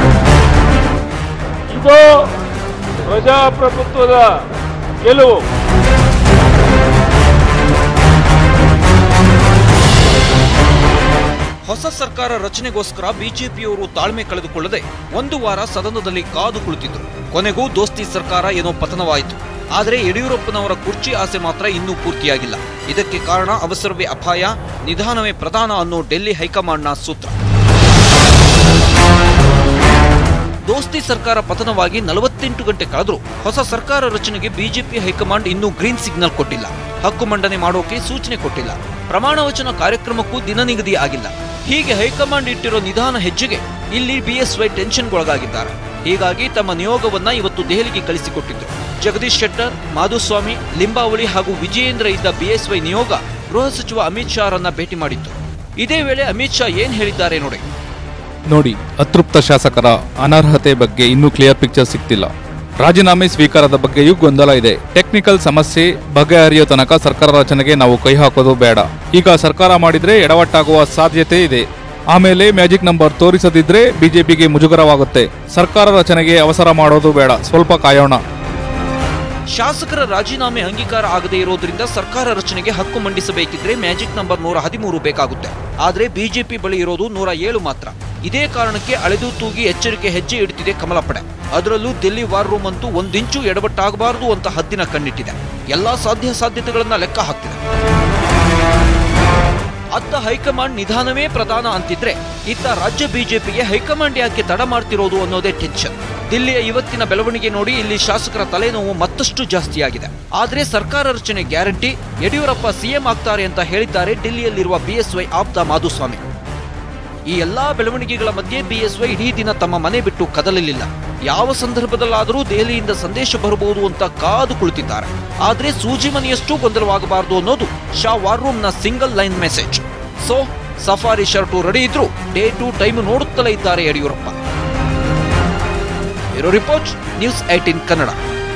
S6: ಇದು ಪ್ರಜಾಪ್ರಭುತ್ವದ ಗೆಲುವು
S7: ಹೊಸ ಸರ್ಕಾರ ರಚನೆಗೋಸ್ಕರ ಬಿಜೆಪಿಯವರು ತಾಳ್ಮೆ ಕಳೆದುಕೊಳ್ಳದೆ ಒಂದು ವಾರ ಸದನದಲ್ಲಿ ಕಾದು ಕುಳಿತಿದ್ರು ಕೊನೆಗೂ ದೋಸ್ತಿ ಸರ್ಕಾರ ಏನೋ ಪತನವಾಯಿತು ಆದರೆ ಯಡಿಯೂರಪ್ಪನವರ ಕುರ್ಚಿ ಆಸೆ ಮಾತ್ರ ಇನ್ನೂ ಪೂರ್ತಿಯಾಗಿಲ್ಲ ಇದಕ್ಕೆ ಕಾರಣ ಅವಸರವೇ ಅಪಾಯ ನಿಧಾನವೇ ಪ್ರಧಾನ ಅನ್ನೋ ಡೆಲ್ಲಿ ಹೈಕಮಾಂಡ್ನ ಸೂತ್ರ ದೋಸ್ತಿ ಸರ್ಕಾರ ಪತನವಾಗಿ ನಲವತ್ತೆಂಟು ಗಂಟೆ ಕಳೆದರೂ ಹೊಸ ಸರ್ಕಾರ ರಚನೆಗೆ ಬಿಜೆಪಿ ಹೈಕಮಾಂಡ್ ಇನ್ನೂ ಗ್ರೀನ್ ಸಿಗ್ನಲ್ ಕೊಟ್ಟಿಲ್ಲ ಹಕ್ಕು ಮಂಡನೆ ಮಾಡೋಕೆ ಸೂಚನೆ ಕೊಟ್ಟಿಲ್ಲ ಪ್ರಮಾಣ ವಚನ ಕಾರ್ಯಕ್ರಮಕ್ಕೂ ದಿನ ನಿಗದಿ ಆಗಿಲ್ಲ ಹೀಗೆ ಹೈಕಮಾಂಡ್ ಇಟ್ಟಿರೋ ನಿಧಾನ ಹೆಜ್ಜೆಗೆ ಇಲ್ಲಿ ಬಿಎಸ್ವೈ ಟೆನ್ಷನ್ಗೊಳಗಾಗಿದ್ದಾರೆ ಹೀಗಾಗಿ ತಮ್ಮ ನಿಯೋಗವನ್ನ ಇವತ್ತು ದೆಹಲಿಗೆ ಕಳಿಸಿಕೊಟ್ಟಿದ್ರು ಜಗದೀಶ್ ಶೆಟ್ಟರ್ ಮಾಧುಸ್ವಾಮಿ ಲಿಂಬಾವಳಿ ಹಾಗೂ ವಿಜಯೇಂದ್ರ ಇದ್ದ ಬಿಎಸ್ವೈ ನಿಯೋಗ ಗೃಹ ಸಚಿವ ಅಮಿತ್ ಶಾ ರನ್ನ ಭೇಟಿ ಮಾಡಿತ್ತು ಇದೇ ವೇಳೆ ಅಮಿತ್ ಶಾ ಏನ್ ಹೇಳಿದ್ದಾರೆ ನೋಡಿ
S8: ನೋಡಿ ಅತೃಪ್ತ ಶಾಸಕರ ಅನರ್ಹತೆ ಬಗ್ಗೆ ಇನ್ನೂ ಕ್ಲಿಯರ್ ಪಿಕ್ಚರ್ ಸಿಗ್ತಿಲ್ಲ ರಾಜೀನಾಮೆ ಸ್ವೀಕಾರದ ಬಗ್ಗೆಯೂ ಗೊಂದಲ ಇದೆ ಟೆಕ್ನಿಕಲ್ ಸಮಸ್ಯೆ ಬಗೆಹರಿಯೋ ತನಕ ಸರ್ಕಾರ ರಚನೆಗೆ ನಾವು ಕೈ ಹಾಕೋದು ಬೇಡ ಈಗ ಸರ್ಕಾರ ಮಾಡಿದ್ರೆ ಎಡವಟ್ಟಾಗುವ ಸಾಧ್ಯತೆ ಇದೆ ಆಮೇಲೆ ಮ್ಯಾಜಿಕ್ ನಂಬರ್ ತೋರಿಸದಿದ್ರೆ ಬಿಜೆಪಿಗೆ ಮುಜುಗರವಾಗುತ್ತೆ ಸರ್ಕಾರ ರಚನೆಗೆ ಅವಸರ ಮಾಡೋದು ಬೇಡ ಸ್ವಲ್ಪ ಕಾಯೋಣ
S7: ಶಾಸಕರ ರಾಜೀನಾಮೆ ಅಂಗೀಕಾರ ಆಗದೇ ಇರೋದ್ರಿಂದ ಸರ್ಕಾರ ರಚನೆಗೆ ಹಕ್ಕು ಮಂಡಿಸಬೇಕಿದ್ರೆ ಮ್ಯಾಜಿಕ್ ನಂಬರ್ ನೂರ ಹದಿಮೂರು ಬೇಕಾಗುತ್ತೆ ಆದ್ರೆ ಬಿಜೆಪಿ ಬಳಿ ಇರೋದು ನೂರ ಏಳು ಮಾತ್ರ ಇದೇ ಕಾರಣಕ್ಕೆ ಅಳೆದು ತೂಗಿ ಎಚ್ಚರಿಕೆ ಹೆಜ್ಜೆ ಇಡ್ತಿದೆ ಕಮಲ ಪಡೆ ಅದರಲ್ಲೂ ದಿಲ್ಲಿ ವಾರ್ ರೂಮ್ ಅಂತೂ ಒಂದಿಂಚು ಎಡವಟ್ಟಾಗಬಾರದು ಅಂತ ಹದ್ದಿನ ಕಣ್ಣಿಟ್ಟಿದೆ ಎಲ್ಲಾ ಸಾಧ್ಯ ಸಾಧ್ಯತೆಗಳನ್ನ ಲೆಕ್ಕ ಹಾಕ್ತಿದೆ ಅತ್ತ ಹೈಕಮಾಂಡ್ ನಿಧಾನವೇ ಪ್ರಧಾನ ಅಂತಿದ್ರೆ ಇತ್ತ ರಾಜ್ಯ ಬಿಜೆಪಿಗೆ ಹೈಕಮಾಂಡ್ ಯಾಕೆ ತಡ ಮಾಡ್ತಿರೋದು ಅನ್ನೋದೇ ಟೆನ್ಷನ್ ದಿಲ್ಲಿಯ ಇವತ್ತಿನ ಬೆಳವಣಿಗೆ ನೋಡಿ ಇಲ್ಲಿ ಶಾಸಕರ ತಲೆನೋವು ಮತ್ತಷ್ಟು ಜಾಸ್ತಿಯಾಗಿದೆ ಆದ್ರೆ ಸರ್ಕಾರ ರಚನೆ ಗ್ಯಾರಂಟಿ ಯಡಿಯೂರಪ್ಪ ಸಿಎಂ ಆಗ್ತಾರೆ ಅಂತ ಹೇಳಿದ್ದಾರೆ ಡಿಲ್ಲಿಯಲ್ಲಿರುವ ಬಿಎಸ್ವೈ ಆಪ್ತ ಮಾಧುಸ್ವಾಮಿ ಈ ಎಲ್ಲಾ ಬೆಳವಣಿಗೆಗಳ ಮಧ್ಯೆ ಬಿಎಸ್ವೈ ಇಡೀ ದಿನ ತಮ್ಮ ಮನೆ ಬಿಟ್ಟು ಕದಲಲಿಲ್ಲ ಯಾವ ಸಂದರ್ಭದಲ್ಲಾದರೂ ದೆಹಲಿಯಿಂದ ಸಂದೇಶ ಬರಬಹುದು ಅಂತ ಕಾದು ಕುಳಿತಿದ್ದಾರೆ ಆದ್ರೆ ಸೂಜಿ ಮನೆಯಷ್ಟು ಗೊಂದಲವಾಗಬಾರದು ಅನ್ನೋದು ಶಾ ವಾರ್ ರೂಮ್ನ single line message so safari shirt ready ಇದ್ರು ಡೇ ಟು ಟೈಮ್ ನೋಡುತ್ತಲೇ ಇದ್ದಾರೆ ಯಡಿಯೂರಪ್ಪ ಇರೋ ರಿಪೋರ್ಟ್ ನ್ಯೂಸ್ ಏಟೀನ್ ಕನ್ನಡ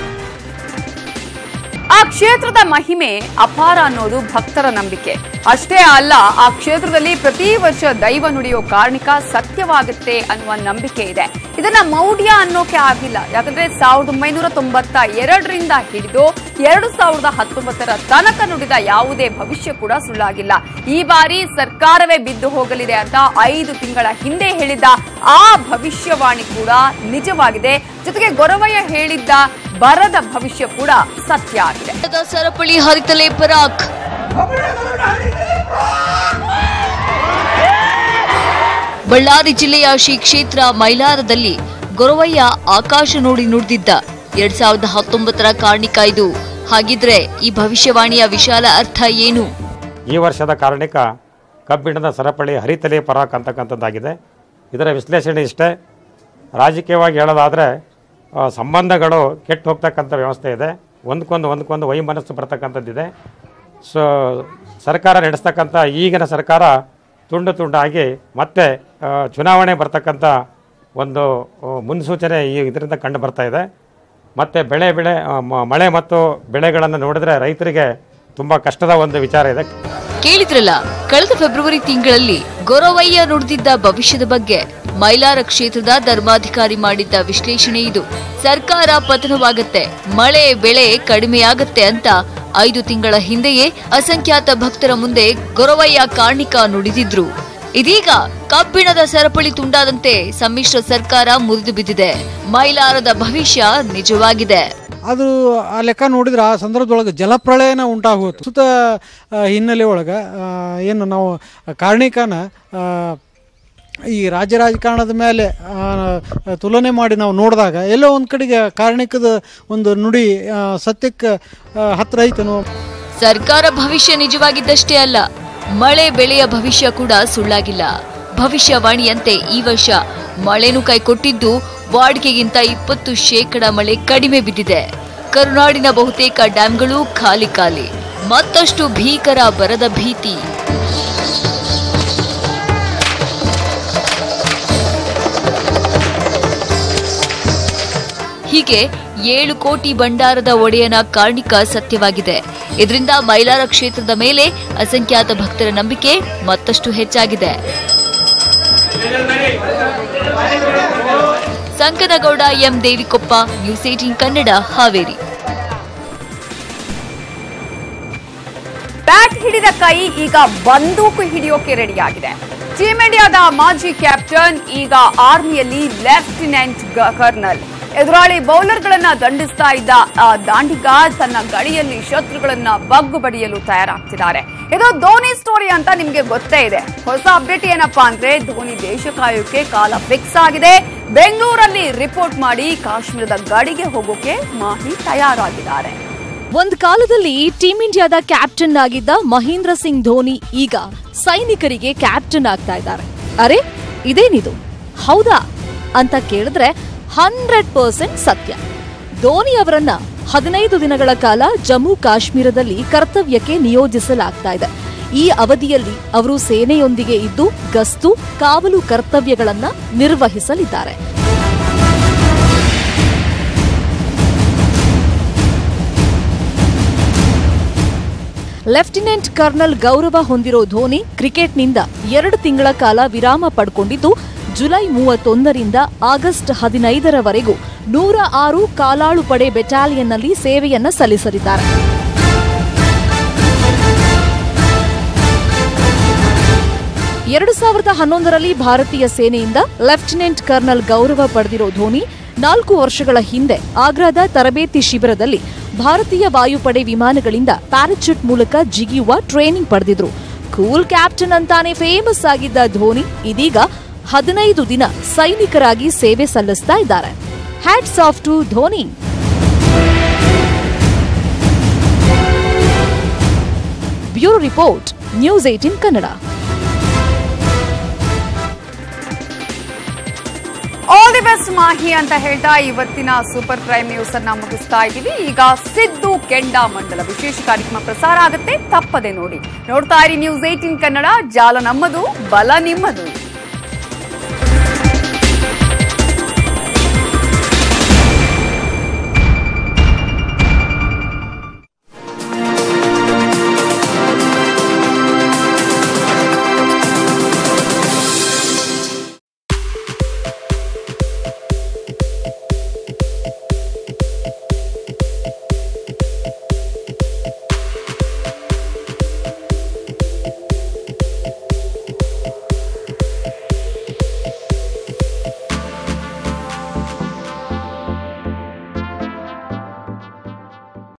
S1: ಆ ಕ್ಷೇತ್ರದ ಮಹಿಮೆ ಅಪಾರ ಅನ್ನೋದು ಭಕ್ತರ ನಂಬಿಕೆ ಅಷ್ಟೇ ಅಲ್ಲ ಆ ಕ್ಷೇತ್ರದಲ್ಲಿ ಪ್ರತಿ ವರ್ಷ ದೈವ ನುಡಿಯೋ ಕಾರಣಿಕ ಸತ್ಯವಾಗುತ್ತೆ ಅನ್ನುವ ನಂಬಿಕೆ ಇದೆ ಇದನ್ನ ಮೌಢ್ಯ ಅನ್ನೋಕೆ ಆಗಿಲ್ಲ ಯಾಕಂದ್ರೆ ಸಾವಿರದ ಒಂಬೈನೂರ ತೊಂಬತ್ತ ಎರಡರಿಂದ ಹಿಡಿದು ಎರಡು ಸಾವಿರದ ಹತ್ತೊಂಬತ್ತರ ತನಕ ನುಡಿದ ಯಾವುದೇ ಭವಿಷ್ಯ ಕೂಡ ಸುಳ್ಳಾಗಿಲ್ಲ ಈ ಬಾರಿ ಸರ್ಕಾರವೇ ಬಿದ್ದು ಹೋಗಲಿದೆ ಅಂತ ಐದು ತಿಂಗಳ ಹಿಂದೆ ಹೇಳಿದ್ದ ಆ ಭವಿಷ್ಯವಾಣಿ ಕೂಡ ನಿಜವಾಗಿದೆ ಜೊತೆಗೆ ಗೊರವಯ್ಯ ಹೇಳಿದ್ದ ಬರದ ಭವಿಷ್ಯ ಕೂಡ ಸತ್ಯ ಆಗಿದೆ
S9: ಸರಪಳಿ ಹರಿತಲೇ ಪರಾಕ್ ಬಳ್ಳಾರಿ ಜಿಲ್ಲೆಯ ಶ್ರೀ ಕ್ಷೇತ್ರ ಮೈಲಾರದಲ್ಲಿ ಗೊರವಯ್ಯ ಆಕಾಶ ನೋಡಿ ನುಡಿದಿದ್ದ ಎರಡ್ ಸಾವಿರದ ಹತ್ತೊಂಬತ್ತರ ಕಾರಣಿಕ ಇದು ಹಾಗಿದ್ರೆ ಈ ಭವಿಷ್ಯವಾಣಿಯ ವಿಶಾಲ ಅರ್ಥ ಏನು
S10: ಈ ವರ್ಷದ ಕಾರಣಿಕ ಕಬ್ಬಿಣದ ಸರಪಳಿ ಹರಿತಲೆ ಪರಾಕ್ ಅಂತಕ್ಕಂಥದ್ದಾಗಿದೆ ಇದರ ವಿಶ್ಲೇಷಣೆ ಇಷ್ಟೇ ರಾಜಕೀಯವಾಗಿ ಹೇಳೋದಾದರೆ ಆ, ಸಂಬಂಧಗಳು ಕೆಟ್ಟು ಹೋಗ್ತಕ್ಕಂಥ ವ್ಯವಸ್ಥೆ ಇದೆ ಒಂದಕ್ಕೊಂದು ಒಂದಕ್ಕೊಂದು ವೈಮನಸ್ಸು ಬರ್ತಕ್ಕಂಥದ್ದಿದೆ ಸೊ ಸರ್ಕಾರ ನಡೆಸ್ತಕ್ಕಂಥ ಈಗಿನ ಸರ್ಕಾರ ತುಂಡು ತುಂಡಾಗಿ ಮತ್ತೆ ಆ, ಚುನಾವಣೆ ಬರ್ತಕ್ಕಂಥ ಒಂದು ಆ, ಮುನ್ಸೂಚನೆ ಈ ಇದರಿಂದ ಕಂಡು ಬರ್ತಾ ಇದೆ ಮತ್ತು ಬೆಳೆ ಬೆಳೆ ಆ, ಮ- ಮಳೆ ಮತ್ತು ಬೆಳೆಗಳನ್ನು ನೋಡಿದ್ರೆ ರೈತರಿಗೆ ತುಂಬ ಕಷ್ಟದ ಒಂದು ವಿಚಾರ ಇದೆ
S9: ಕೇಳಿದ್ರಲ್ಲ ಕಳೆದ ಫೆಬ್ರವರಿ ತಿಂಗಳಲ್ಲಿ ಗೊರವಯ್ಯ ನುಡಿದಿದ್ದ ಭವಿಷ್ಯದ ಬಗ್ಗೆ ಮೈಲಾರ ಕ್ಷೇತ್ರದ ಧರ್ಮಾಧಿಕಾರಿ ಮಾಡಿದ್ದ ವಿಶ್ಲೇಷಣೆ ಇದು ಸರ್ಕಾರ ಪತನವಾಗತ್ತೆ ಮಳೆ ಬೆಳೆ ಕಡಿಮೆಯಾಗತ್ತೆ ಅಂತ ಐದು ತಿಂಗಳ ಹಿಂದೆಯೇ ಅಸಂಖ್ಯಾತ ಭಕ್ತರ ಮುಂದೆ ಗೊರವಯ್ಯ ಕಾಣಿಕ ನುಡಿದಿದ್ರು ಇದೀಗ ಕಬ್ಬಿಣದ ಸರಪಳಿ ತುಂಡಾದಂತೆ ಸಮ್ಮಿಶ್ರ ಸರ್ಕಾರ ಮುರಿದು ಬಿದ್ದಿದೆ ಮೈಲಾರದ ಭವಿಷ್ಯ ನಿಜವಾಗಿದೆ
S11: ಅದು ಆ ಲೆಕ್ಕ ನೋಡಿದ್ರೆ ಆ ಸಂದರ್ಭದೊಳಗೆ ಜಲಪ್ರಳಯನ ಉಂಟಾಗೋತು ಸುತ್ತ ಆ, ಹಿನ್ನೆಲೆ ಒಳಗೆ ಆ, ಏನು ನಾವು ಕಾರಣಿಕನ ಆ, ಈ ರಾಜ್ಯ ರಾಜಕಾರಣದ ಮೇಲೆ ಆ, ತುಲನೆ ಮಾಡಿ ನಾವು ನೋಡಿದಾಗ ಎಲ್ಲೋ ಒಂದು ಕಡೆಗೆ ಕಾರಣಿಕದ ಒಂದು ನುಡಿ ಆ, ಸತ್ಯಕ್ಕೆ ಆ, ಹತ್ರ ಐತನೋ
S9: ಸರ್ಕಾರ ಭವಿಷ್ಯ ನಿಜವಾಗಿದ್ದಷ್ಟೇ ಅಲ್ಲ ಮಳೆ ಬೆಳೆಯ ಭವಿಷ್ಯ ಕೂಡ ಸುಳ್ಳಾಗಿಲ್ಲ ಭವಿಷ್ಯವಾಣಿಯಂತೆ ಈ ವರ್ಷ ಮಳೆನು ಕೈಕೊಟ್ಟಿದ್ದು ವಾಡಿಕೆಗಿಂತ ಇಪ್ಪತ್ತು ಶೇಕಡ ಮಳೆ ಕಡಿಮೆ ಬಿದ್ದಿದೆ ಕರುನಾಡಿನ ಬಹುತೇಕ ಡ್ಯಾಂಗಳು ಖಾಲಿ ಖಾಲಿ ಮತ್ತಷ್ಟು ಭೀಕರ ಬರದ ಭೀತಿ ಹೀಗೆ ಏಳು ಕೋಟಿ ಭಂಡಾರದ ಒಡೆಯನ ಕಾರಣಿಕ ಸತ್ಯವಾಗಿದೆ ಇದರಿಂದ ಮೈಲಾರ ಕ್ಷೇತ್ರದ ಮೇಲೆ ಅಸಂಖ್ಯಾತ ಭಕ್ತರ ನಂಬಿಕೆ ಮತ್ತಷ್ಟು ಹೆಚ್ಚಾಗಿದೆ Sankanagouda M Devikoppa news eighteen Kannada Haveri
S1: bat ಹಿಡಿದ ಕೈ ಈಗ ಬಂದೂಕು ಹಿಡಿಯೋಕೆ ರೆಡಿಯಾಗಿದೆ ಟೀಮ್ ಇಂಡಿಯಾದ ಮಾಜಿ ಕ್ಯಾಪ್ಟನ್ ಈಗ ಆರ್ಮಿಯಲ್ಲಿ ಲೆಫ್ಟಿನೆಂಟ್ ಕರ್ನಲ್ ಎದುರಾಳಿ ಬೌಲರ್ಗಳನ್ನ ದಂಡಿಸ್ತಾ ಇದ್ದ ಆ ದಾಂಡಿಗ ತನ್ನ ಗಡಿಯಲ್ಲಿ ಶತ್ರುಗಳನ್ನ ಬಗ್ಗು ಬಡಿಯಲು ತಯಾರಾಗ್ತಿದ್ದಾರೆ ಇದು ಧೋನಿ ಸ್ಟೋರಿ ಅಂತ ನಿಮ್ಗೆ ಗೊತ್ತೇ ಇದೆ ಹೊಸ ಅಪ್ಡೇಟ್ ಏನಪ್ಪಾ ಅಂದ್ರೆ ಧೋನಿ ದೇಶ ಕಾಯೋಕೆ ಕಾಲ ಫಿಕ್ಸ್ ಆಗಿದೆ ಬೆಂಗಳೂರಲ್ಲಿ ರಿಪೋರ್ಟ್ ಮಾಡಿ ಕಾಶ್ಮೀರದ ಗಡಿಗೆ ಹೋಗೋಕೆ ಮಾಹಿ ತಯಾರಾಗಿದ್ದಾರೆ
S12: ಒಂದ್ ಕಾಲದಲ್ಲಿ ಟೀಂ ಇಂಡಿಯಾದ ಕ್ಯಾಪ್ಟನ್ ಆಗಿದ್ದ ಮಹೇಂದ್ರ ಸಿಂಗ್ ಧೋನಿ ಈಗ ಸೈನಿಕರಿಗೆ ಕ್ಯಾಪ್ಟನ್ ಆಗ್ತಾ ಇದ್ದಾರೆ ಅರೆ ಇದೇನಿದು ಹೌದಾ ಅಂತ ಕೇಳಿದ್ರೆ ಹಂಡ್ರೆಡ್ ಪರ್ಸೆಂಟ್ ಸತ್ಯ ಧೋನಿ ಅವರನ್ನ ಹದಿನೈದು ದಿನಗಳ ಕಾಲ ಜಮ್ಮು ಕಾಶ್ಮೀರದಲ್ಲಿ ಕರ್ತವ್ಯಕ್ಕೆ ನಿಯೋಜಿಸಲಾಗ್ತಾ ಇದೆ ಈ ಅವಧಿಯಲ್ಲಿ ಅವರು ಸೇನೆಯೊಂದಿಗೆ ಇದ್ದು ಗಸ್ತು ಕಾವಲು ಕರ್ತವ್ಯಗಳನ್ನ ನಿರ್ವಹಿಸಲಿದ್ದಾರೆ ಲೆಫ್ಟಿನೆಂಟ್ ಕರ್ನಲ್ ಗೌರವ ಹೊಂದಿರೋ ಧೋನಿ ಕ್ರಿಕೆಟ್ನಿಂದ ಎರಡು ತಿಂಗಳ ಕಾಲ ವಿರಾಮ ಪಡ್ಕೊಂಡಿದ್ದು ಜುಲೈ ಮೂವತ್ತೊಂದರಿಂದ ಆಗಸ್ಟ್ ಹದಿನೈದರವರೆಗೂ ನೂರ ಆರು ಕಾಲಾಳು ಪಡೆ ಬೆಟಾಲಿಯನ್ನಲ್ಲಿ ಸೇವೆಯನ್ನ ಸಲ್ಲಿಸಲಿದ್ದಾರೆ ಎರಡು ಸಾವಿರದ ಹನ್ನೊಂದರಲ್ಲಿ ಭಾರತೀಯ ಸೇನೆಯಿಂದ ಲೆಫ್ಟಿನೆಂಟ್ ಕರ್ನಲ್ ಗೌರವ ಪಡೆದಿರೋ ಧೋನಿ ನಾಲ್ಕು ವರ್ಷಗಳ ಹಿಂದೆ ಆಗ್ರಾದ ತರಬೇತಿ ಶಿಬಿರದಲ್ಲಿ ಭಾರತೀಯ ವಾಯುಪಡೆ ವಿಮಾನಗಳಿಂದ ಪ್ಯಾರಾಚೂಟ್ ಮೂಲಕ ಜಿಗಿಯುವ ಟ್ರೈನಿಂಗ್ ಪಡೆದಿದ್ರು ಕೂಲ್ ಕ್ಯಾಪ್ಟನ್ ಅಂತಾನೆ ಫೇಮಸ್ ಆಗಿದ್ದ ಧೋನಿ ಇದೀಗ ಹದಿನೈದು ದಿನ ಸೈನಿಕರಾಗಿ ಸೇವೆ ಸಲ್ಲಿಸ್ತಾ ಇದ್ದಾರೆ hats off to Dhoni bureau report news eighteen Kannada
S1: all the best Mahi ಅಂತ ಹೇಳ್ತಾ ಇವತ್ತಿನ ಸೂಪರ್ ಪ್ರೈಮ್ ನ್ಯೂಸ್ ಅನ್ನ ಮುಗಿಸ್ತಾ ಇದ್ದೀವಿ ಈಗ ಸಿದ್ದು ಕೆಂಡ ಮಂಡಲ ವಿಶೇಷ ಕಾರ್ಯಕ್ರಮ ಪ್ರಸಾರ ಆಗುತ್ತೆ ತಪ್ಪದೆ ನೋಡಿ ನೋಡ್ತಾ ಇರಿ ನ್ಯೂಸ್ ಏಟಿನ್ ಕನ್ನಡ ಜಾಲ ನಮ್ಮದು ಬಲ ನಿಮ್ಮದು